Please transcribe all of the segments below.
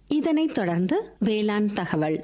இதனைத் தொடர்ந்து வேளாண் தகவல்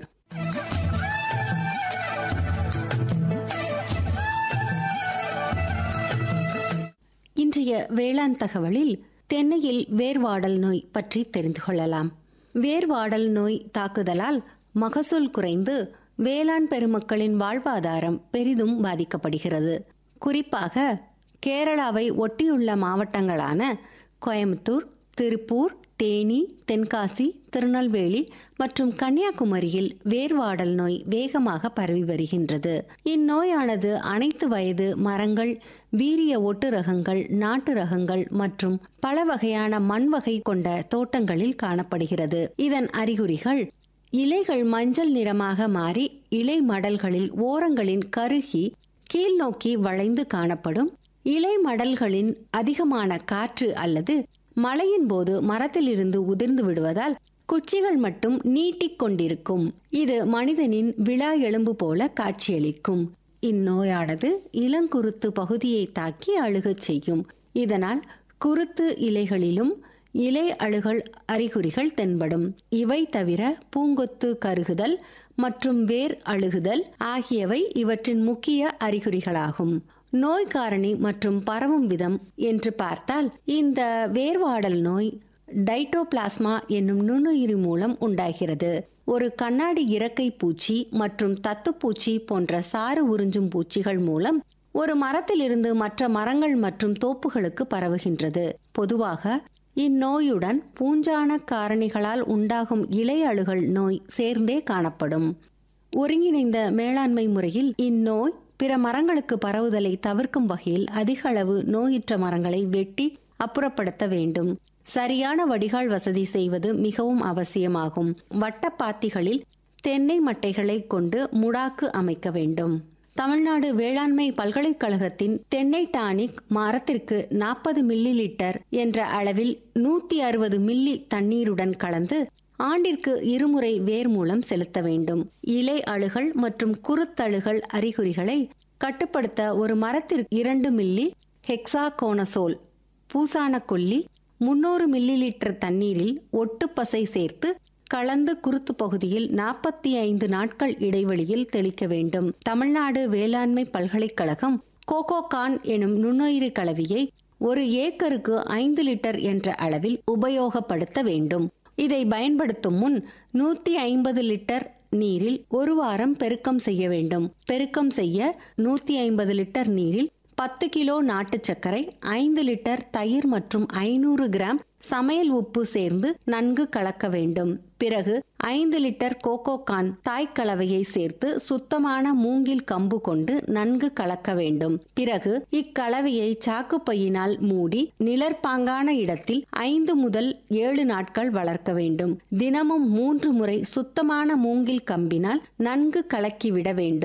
இன்றைய வேளாண் தகவலில் தென்னையில் வேர்வாடல் நோய் பற்றி தெரிந்து கொள்ளலாம் வேர்வாடல் நோய் தாக்குதலால் மகசூல் குறைந்து வேளாண் பெருமக்களின் வாழ்வாதாரம் பெரிதும் பாதிக்கப்படுகிறது குறிப்பாக கேரளாவை ஒட்டியுள்ள மாவட்டங்களான கோயம்புத்தூர் திருப்பூர் தேனி தென்காசி திருநெல்வேலி மற்றும் கன்னியாகுமரியில் வேர்வாடல் நோய் வேகமாக பரவி வருகின்றது இந்நோயானது அனைத்து வயது மரங்கள் வீரிய ஒட்டு ரகங்கள் நாட்டு ரகங்கள் மற்றும் பல வகையான மண் வகை கொண்ட தோட்டங்களில் காணப்படுகிறது இதன் அறிகுறிகள் இலைகள் மஞ்சள் நிறமாக மாறி இலை மடல்களில் ஓரங்களின் கருகி கீழ் நோக்கி வளைந்து காணப்படும் இலை மடல்களின் அதிகமான காற்று அல்லது மழையின் போது மரத்திலிருந்து உதிர்ந்து விடுவதால் குச்சிகள் மட்டும் நீட்டிக் கொண்டிருக்கும் இது மனிதனின் விழா எலும்பு போல காட்சியளிக்கும் இந்நோயானது இளங்குருத்து பகுதியை தாக்கி அழுகச் செய்யும் இதனால் குருத்து இலைகளிலும் இலை அழுகல் அறிகுறிகள் தென்படும் இவை தவிர பூங்கொத்து கருகுதல் மற்றும் வேர் அழுகுதல் ஆகியவை இவற்றின் முக்கிய அறிகுறிகளாகும் நோய் காரணி மற்றும் பரவும் விதம் என்று பார்த்தால் இந்த வேர்வாடல் நோய் டைட்டோபிளாஸ்மா என்னும் நுண்ணுயிரி மூலம் உண்டாகிறது ஒரு கண்ணாடி இறக்கை பூச்சி மற்றும் தத்துப்பூச்சி போன்ற சாறு உறிஞ்சும் பூச்சிகள் மூலம் ஒரு மரத்திலிருந்து மற்ற மரங்கள் மற்றும் தோப்புகளுக்கு பரவுகின்றது பொதுவாக இந்நோயுடன் பூஞ்சான காரணிகளால் உண்டாகும் இலை அழுகல் நோய் சேர்ந்தே காணப்படும் ஒருங்கிணைந்த மேலாண்மை முறையில் இந்நோய் பிற மரங்களுக்கு பரவுதலை தவிர்க்கும் வகையில் அதிக அளவு நோயுற்ற மரங்களை வெட்டி அப்புறப்படுத்த வேண்டும் சரியான வடிகால் வசதி செய்வது மிகவும் அவசியமாகும் வட்டப்பாத்திகளில் தென்னை மட்டைகளை கொண்டு முடாக்கு அமைக்க வேண்டும் தமிழ்நாடு வேளாண்மை பல்கலைக்கழகத்தின் தென்னை டானிக் மரத்திற்கு நாற்பது மில்லி லிட்டர் என்ற அளவில் நூத்தி அறுபது மில்லி தண்ணீருடன் கலந்து ஆண்டிற்கு இருமுறை வேர் மூலம் செலுத்த வேண்டும் இலை அழுகல் மற்றும் குருத்தழுகல் அறிகுறிகளை கட்டுப்படுத்த ஒரு மரத்திற்கு இரண்டு மில்லி ஹெக்ஸாகோனசோல் பூசான கொல்லி முன்னூறு மில்லி லிட்டர் தண்ணீரில் ஒட்டுப்பசை சேர்த்து கலந்து குருத்து பகுதியில் நாற்பத்தி ஐந்து நாட்கள் இடைவெளியில் தெளிக்க வேண்டும் தமிழ்நாடு வேளாண்மை பல்கலைக்கழகம் கோகோகான் எனும் நுண்ணுயிரி கலவியை ஒரு ஏக்கருக்கு ஐந்து லிட்டர் என்ற அளவில் உபயோகப்படுத்த வேண்டும் இதை பயன்படுத்தும் முன் நூத்தி ஐம்பது லிட்டர் நீரில் ஒரு வாரம் பெருக்கம் செய்ய வேண்டும் பெருக்கம் செய்ய நூத்தி ஐம்பது லிட்டர் நீரில் பத்து கிலோ நாட்டு சர்க்கரை ஐந்து லிட்டர் தயிர் மற்றும் ஐநூறு கிராம் சமையல் உப்பு சேர்ந்து நன்கு கலக்க வேண்டும் பிறகு ஐந்து லிட்டர் கோகோகான் தாய்க்கலவையை சேர்த்து சுத்தமான மூங்கில் கம்பு கொண்டு நன்கு கலக்க வேண்டும் பிறகு இக்கலவையை சாக்குப்பையினால் மூடி நிழற்பாங்கான இடத்தில் ஐந்து முதல் ஏழு நாட்கள் வளர்க்க வேண்டும் தினமும் மூன்று முறை சுத்தமான மூங்கில் கம்பினால் நன்கு கலக்கிவிட வேண்டும்